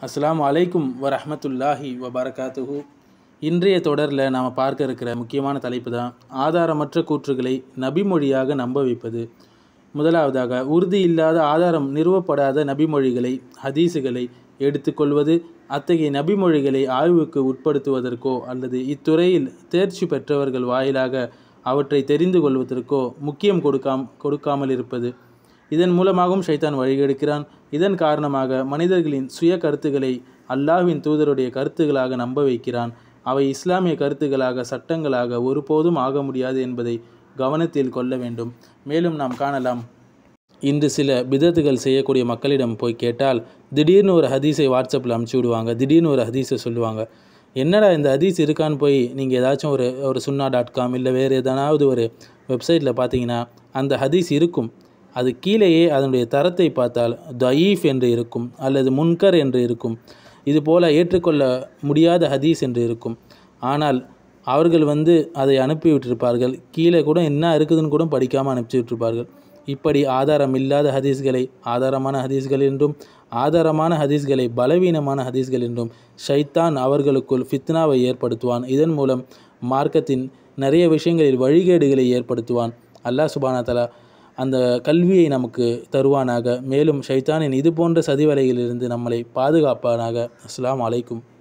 அஸ்ஸலாமு அலைக்கும் வரஹ்மத்துல்லாஹி வபரகாத்துஹு இன்றைய தொடரில் நாம் பார்க்க இருக்கிற முக்கியமான தலைப்பு தான் ஆதாரமற்ற கூற்றுகளை நபிமொழியாக நம்ப வைப்பது முதலாவதாக உறுதி இல்லாத ஆதாரம் நிறுவப்படாத நபிமொழிகளை ஹதீஸுகளை எடுத்துக்கொள்வது அத்தகைய நபிமொழிகளை ஆய்வுக்கு உட்படுத்துவதற்கோ அல்லது இத்துறையில் தேர்ச்சி பெற்றவர்கள் வாயிலாக அவற்றை தெரிந்து கொள்வதற்கோ முக்கியம் கொடுக்காம் கொடுக்காமல் இருப்பது இதன் மூலமாகவும் ஷைத்தான் வழிகெடுக்கிறான் இதன் காரணமாக மனிதர்களின் சுய கருத்துக்களை அல்லாஹ்வின் தூதருடைய கருத்துக்களாக நம்ப வைக்கிறான் அவை இஸ்லாமிய கருத்துக்களாக சட்டங்களாக ஒருபோதும் ஆக முடியாது என்பதை கவனத்தில் கொள்ள வேண்டும் மேலும் நாம் காணலாம் இன்று சில பிதத்துகள் செய்யக்கூடிய மக்களிடம் போய் கேட்டால் திடீர்னு ஒரு ஹதீஸை வாட்ஸ்அப்பில் அமுச்சு விடுவாங்க திடீர்னு ஒரு ஹதீஸை சொல்லுவாங்க என்னடா இந்த ஹதீஸ் இருக்கான்னு போய் நீங்கள் ஏதாச்சும் ஒரு ஒரு சுன்னா டாட் காம் இல்லை வேறு எதனாவது ஒரு வெப்சைட்டில் பார்த்தீங்கன்னா அந்த ஹதீஸ் இருக்கும் அது கீழேயே அதனுடைய தரத்தை பார்த்தால் தயீஃப் என்று இருக்கும் அல்லது முன்கர் என்று இருக்கும் இது போல் ஏற்றுக்கொள்ள முடியாத ஹதீஸ் என்று இருக்கும் ஆனால் அவர்கள் வந்து அதை அனுப்பி விட்டிருப்பார்கள் கீழே கூட என்ன இருக்குதுன்னு கூட படிக்காமல் அனுப்பிச்சி விட்டிருப்பார்கள் இப்படி ஆதாரம் இல்லாத ஹதீஸ்களை ஆதாரமான ஹதீஸ்கள் என்றும் ஆதாரமான ஹதீஸ்களை பலவீனமான ஹதீஸ்கள் என்றும் ஷைத்தான் அவர்களுக்குள் ஃபித்னாவை ஏற்படுத்துவான் இதன் மூலம் மார்க்கத்தின் நிறைய விஷயங்களில் வழிகேடுகளை ஏற்படுத்துவான் அல்லாஹ் சுபானா தலா அந்த கல்வியை நமக்கு தருவானாக மேலும் ஷைத்தானின் இது போன்ற சதிவலையிலிருந்து நம்மளை பாதுகாப்பானாக அஸ்ஸலாமு அலைக்கும்